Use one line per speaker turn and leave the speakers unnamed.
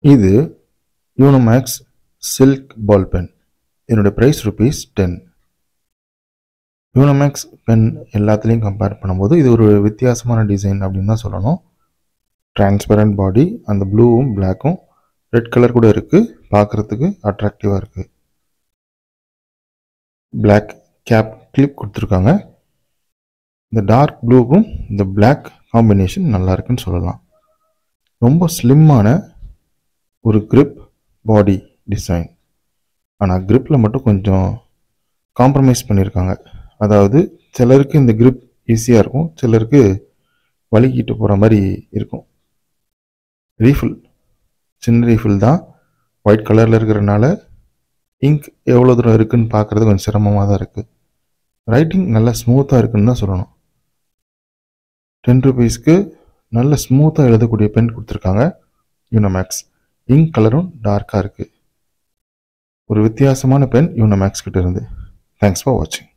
இது Unomax silk ball pen இதனுடைய price rupees ten Unomax pen எல்லாத்துலேயும் கம்பேர் பண்ணும்போது இது ஒரு வித்தியாசமான டிசைன் அப்படின்னு தான் சொல்லணும் டிரான்ஸ்பரண்ட் பாடி அந்த ப்ளூவும் பிளாக்கும் ரெட் கலர் கூட இருக்குது பார்க்குறதுக்கு அட்ராக்டிவாக இருக்குது பிளாக் கேப் கிளிப் கொடுத்துருக்காங்க இந்த டார்க் ப்ளூக்கும் இந்த பிளாக் காம்பினேஷன் நல்லா இருக்குன்னு சொல்லலாம் ரொம்ப ஸ்லிம்மான ஒரு grip பாடி டிசைன் ஆனால் gripல மட்டும் கொஞ்சம் காம்ப்ரமைஸ் பண்ணியிருக்காங்க அதாவது சிலருக்கு இந்த grip ஈஸியாக இருக்கும் சிலருக்கு வலிக்கிட்டு போகிற மாதிரி இருக்கும் ரீஃபில் சின்ன ரீஃபில் தான் ஒயிட் கலரில் இருக்கிறனால இங்க் எவ்வளோ தூரம் இருக்குன்னு பார்க்குறது கொஞ்சம் சிரமமாக தான் இருக்குது ரைட்டிங் நல்லா ஸ்மூத்தாக இருக்குன்னு தான் சொல்லணும் டென் ருபீஸ்க்கு நல்ல ஸ்மூத்தாக எழுதக்கூடிய பென் கொடுத்துருக்காங்க யூனோமேக்ஸ் இங்க் கலரும் டார்க்காக இருக்குது ஒரு வித்தியாசமான பென் யூனோமேக்ஸ் கிட்ட இருந்து தேங்க்ஸ் ஃபார் வாட்சிங்